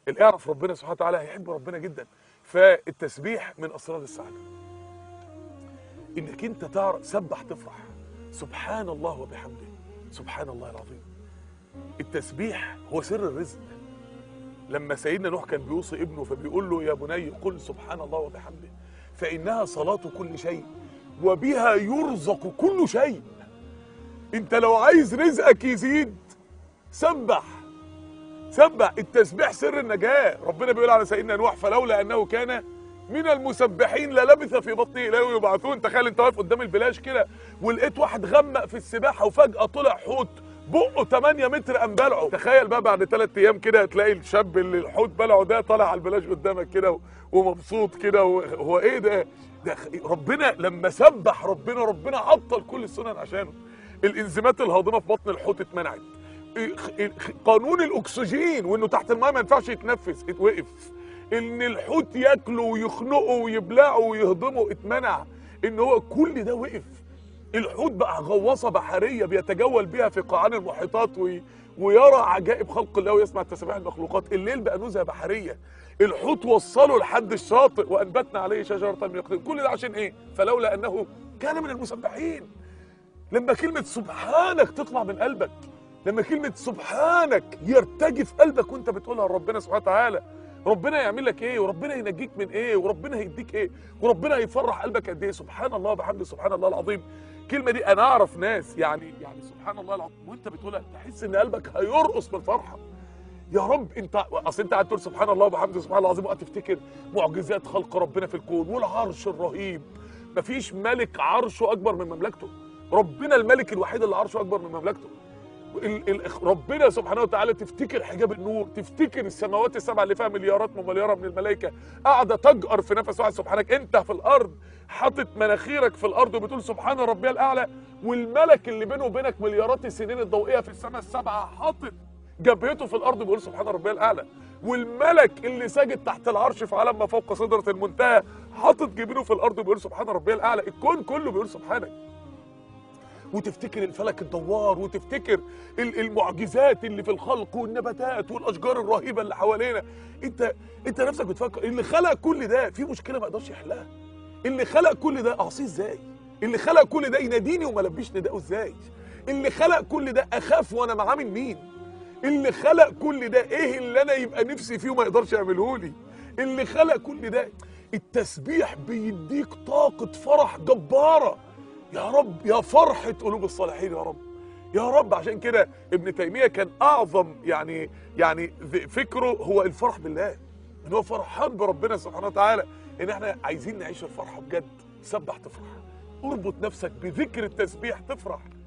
اللي يعرف ربنا سبحانه وتعالى هيحب ربنا جدا فالتسبيح من اسرار السعاده انك انت تعرف سبح تفرح سبحان الله وبحمده سبحان الله العظيم التسبيح هو سر الرزق لما سيدنا نوح كان بيوصي ابنه فبيقول له يا بني قل سبحان الله وبحمده فإنها صلاة كل شيء وبها يرزق كل شيء انت لو عايز رزقك يزيد سبح سبح التسبيح سر النجاة ربنا بيقول على سيدنا نوح فلولا أنه كان من المسبحين للبث في بطنه الى يوم يبعثون تخيل انت واقف قدام البلاش كده ولقيت واحد غمق في السباحه وفجاه طلع حوت بقه 8 متر قام بلعه تخيل بقى بعد ثلاث ايام كده تلاقي الشاب اللي الحوت بلعه ده طالع على البلاش قدامك كده و- ومبسوط كده و- هو ايه ده ده خ- ربنا لما سبح ربنا ربنا عطل كل السنن عشانه الانزيمات الهاضمه في بطن الحوت اتمنعت إخ- قانون الاكسجين وانه تحت الماء ما ينفعش يتنفس اتوقف ان الحوت ياكله ويخنقه ويبلعه ويهضمه اتمنع ان هو كل ده وقف الحوت بقى غواصه بحريه بيتجول بيها في قاعان المحيطات وي... ويرى عجائب خلق الله ويسمع تسابيح المخلوقات الليل بقى نزهه بحريه الحوت وصله لحد الشاطئ وانبتنا عليه شجره من يقطين كل ده عشان ايه فلولا انه كان من المسبحين لما كلمة سبحانك تطلع من قلبك لما كلمة سبحانك يرتجي في قلبك وانت بتقولها لربنا سبحانه وتعالى ربنا يعمل لك ايه وربنا ينجيك من ايه وربنا هيديك ايه وربنا هيفرح قلبك قد ايه سبحان الله وبحمده سبحان الله العظيم الكلمة دي انا اعرف ناس يعني يعني سبحان الله العظيم وانت بتقولها تحس ان قلبك هيرقص من الفرحة يا رب انت اصل انت قاعد تقول سبحان الله وبحمده سبحان الله العظيم وقت تفتكر معجزات خلق ربنا في الكون والعرش الرهيب مفيش ملك عرشه اكبر من مملكته ربنا الملك الوحيد اللي عرشه اكبر من مملكته ال ال ربنا سبحانه وتعالى تفتكر حجاب النور تفتكر السماوات السبع اللي فيها مليارات ومليارات من الملائكه قاعده تجأر في نفس واحد سبحانك انت في الارض حاطط مناخيرك في الارض وبتقول سبحان ربي الاعلى والملك اللي بينه وبينك مليارات السنين الضوئيه في السماء السبعه حاطط جبهته في الارض بيقول سبحان ربي الاعلى والملك اللي ساجد تحت العرش في عالم ما فوق سدره المنتهى حاطط جبينه في الارض وبيقول سبحان ربي الاعلى الكون كله بيقول سبحانك وتفتكر الفلك الدوار وتفتكر ال- المعجزات اللي في الخلق والنباتات والاشجار الرهيبه اللي حوالينا انت انت نفسك بتفكر اللي خلق كل ده في مشكله ما يقدرش يحلها اللي خلق كل ده اعصيه ازاي اللي خلق كل ده يناديني وما لبيش نداءه ازاي اللي خلق كل ده اخاف وانا معاه من مين اللي خلق كل ده ايه اللي انا يبقى نفسي فيه وما يقدرش يعمله لي اللي خلق كل ده التسبيح بيديك طاقة فرح جبارة يا رب يا فرحة قلوب الصالحين يا رب يا رب عشان كده ابن تيمية كان أعظم يعني يعني ذ- فكره هو الفرح بالله ان هو فرحان بربنا سبحانه وتعالى ان احنا عايزين نعيش الفرحة بجد سبح تفرح اربط نفسك بذكر التسبيح تفرح